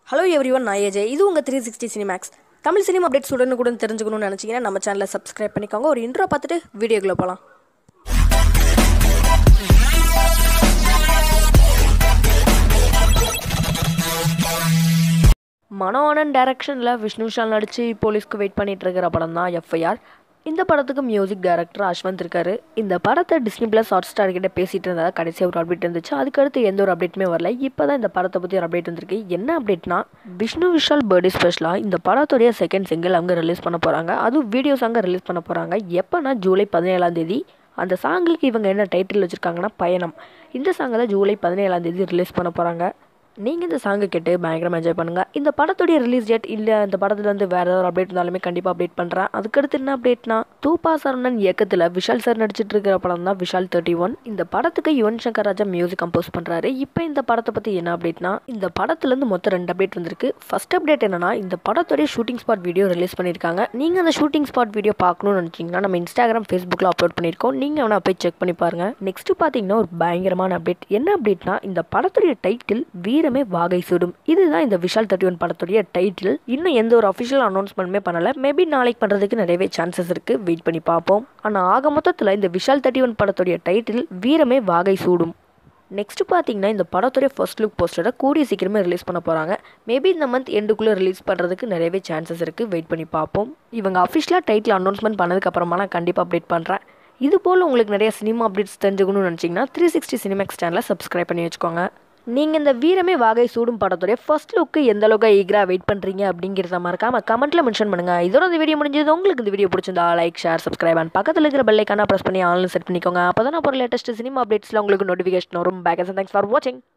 hello everyone நான் AJ இது உங்கள் three sixty Cinemax Tamil cinema updates உடனுக்குடன் தெரிஞ்சுக்கணும்னு நினச்சிங்கன்னா நம்ம சேனலை சப்ஸ்கிரைப் பண்ணிக்கோங்க ஒரு இன்ட்ரோ பார்த்துட்டு வீடியோக்குள்ளே போகலாம் மனோவனன் டைரக்ஷனில் விஷ்ணு விஷால் நடித்து போலீஸ்க்கு வெயிட் பண்ணிட்டு இருக்கிற படம் தான் எஃப்ஐஆர் இந்த படத்துக்கு மியூசிக் டைரக்டர் அஸ்வந்த் இருக்காரு இந்த படத்தை டிஸ்னி ப்ளஸ் ஹாட் ஸ்டார் கிட்ட பேசிட்டு இருந்தா கடைசியாக ஒரு அப்டேட் இருந்துச்சு அதுக்கடுத்து எந்த ஒரு அப்டேட்டுமே வரல இப்போ தான் இந்த படத்தை பற்றி ஒரு அப்டேட் வந்திருக்கு என்ன அப்டேட்னா விஷ்ணு விஷால் பர்த்டே ஸ்பெஷலாக இந்த படத்துடைய செகண்ட் சிங்கிள் அவங்க ரிலீஸ் பண்ண போகிறாங்க அதுவும் வீடியோ சாங்கை ரிலீஸ் பண்ண போகிறாங்க எப்போனா ஜூலை பதினேழாம் தேதி அந்த சாங்குக்கு இவங்க என்ன டைட்டில் வச்சுருக்காங்கன்னா பயணம் இந்த சாங்கை தான் ஜூலை பதினேழாம் தேதி ரிலீஸ் பண்ண போகிறாங்க நீங்கள் இந்த சாங்கை கேட்டு பயங்கரமாக என்ஜாய் பண்ணுங்கள் இந்த படத்துடைய ரிலீஸ் டேட் இல்லை இந்த படத்துல வந்து வேறு ஏதாவது அப்டேட் இருந்தாலுமே கண்டிப்பாக அப்டேட் பண்ணுறேன் அதுக்கடுத்து என்ன அப்டேட்னா தூபா சரவணன் இயக்கத்தில் விஷால் சார் நடிச்சிட்டு இருக்கிற படம் தான் விஷால் தேர்ட்டி ஒன் இந்த படத்துக்கு யுவன் சங்கர் ராஜா மியூசிக் கம்போஸ் பண்ணுறாரு இப்போ இந்த படத்தை பற்றி என்ன அப்டேட்னா இந்த படத்துலேருந்து மொத்தம் ரெண்டு அப்டேட் வந்திருக்கு ஃபர்ஸ்ட் அப்டேட் என்னன்னா இந்த படத்துடைய ஷூட்டிங் ஸ்பாட் வீடியோ ரிலீஸ் பண்ணியிருக்காங்க நீங்கள் அந்த ஷூட்டிங் ஸ்பாட் வீடியோ பார்க்கணும்னு நினச்சிங்கன்னா நம்ம இன்ஸ்டாகிராம் ஃபேஸ்புக்கில் அப்லோட் பண்ணியிருக்கோம் நீங்கள் வேணா போய் செக் பண்ணி பாருங்க நெக்ஸ்ட் பார்த்தீங்கன்னா ஒரு பயங்கரமான அப்டேட் என்ன அப்டேட்னா இந்த படத்துடைய டைட்டில் வீரமே வாகை சூடும் இதுதான் இந்த விஷால் தேர்ட்டி ஒன் படத்துடைய டைட்டில் இன்னும் எந்த ஒரு அஃபிஷியல் அனௌன்ஸ்மெண்ட்டுமே பண்ணல மேபி நாளைக்கு பண்ணுறதுக்கு நிறையவே சான்சஸ் இருக்குது வெயிட் பண்ணி பார்ப்போம் ஆனால் ஆக மொத்தத்தில் இந்த விஷால் தேர்ட்டி ஒன் படத்துடைய டைட்டில் வீரமே வாகை சூடும் நெக்ஸ்ட் பார்த்தீங்கன்னா இந்த படத்துடைய ஃபர்ஸ்ட் லுக் போஸ்டரை கூடிய சீக்கிரமே ரிலீஸ் பண்ண போகிறாங்க மேபி இந்த மந்த் எண்டுக்குள்ளே ரிலீஸ் பண்ணுறதுக்கு நிறையவே சான்சஸ் இருக்குது வெயிட் பண்ணி பார்ப்போம் இவங்க அஃபிஷியலாக டைட்டில் அனௌன்ஸ்மெண்ட் பண்ணதுக்கப்புறமா நான் கண்டிப்பாக அப்டேட் பண்ணுறேன் இது போல் உங்களுக்கு நிறைய சினிமா அப்டேட்ஸ் தெரிஞ்சுக்கணும்னு நினச்சிங்கன்னா த்ரீ சிக்ஸ்டி சினிமேக்ஸ் சேனலை சப்ஸ்கிரைப் பண்ணி வச்சுக்கோங்க நீங்கள் இந்த வீரமே வாகை சூடும் படத்துடைய ஃபர்ஸ்ட் லுக்கு எந்த அளவுக்கு ஈகராக வெயிட் பண்ணுறீங்க அப்படிங்கிறத மறக்காம கமெண்ட்டில் மென்ஷன் பண்ணுங்கள் இதோட இந்த வீடியோ முடிஞ்சது உங்களுக்கு இந்த வீடியோ பிடிச்சிருந்தா லைக் ஷேர் சப்ஸ்கிரைப் அண்ட் பக்கத்தில் இருக்கிற பெல்லைக்கான ப்ரெஸ் பண்ணி ஆன்லைன் செட் பண்ணிக்கோங்க அப்போ தான் அப்புறம் லேட்டஸ்ட் சினிமா அப்டேட்ஸில் உங்களுக்கு நோட்டிஃபிகேஷன் வரும் பேக் தேங்க்ஸ் ஃபார் வாட்சிங்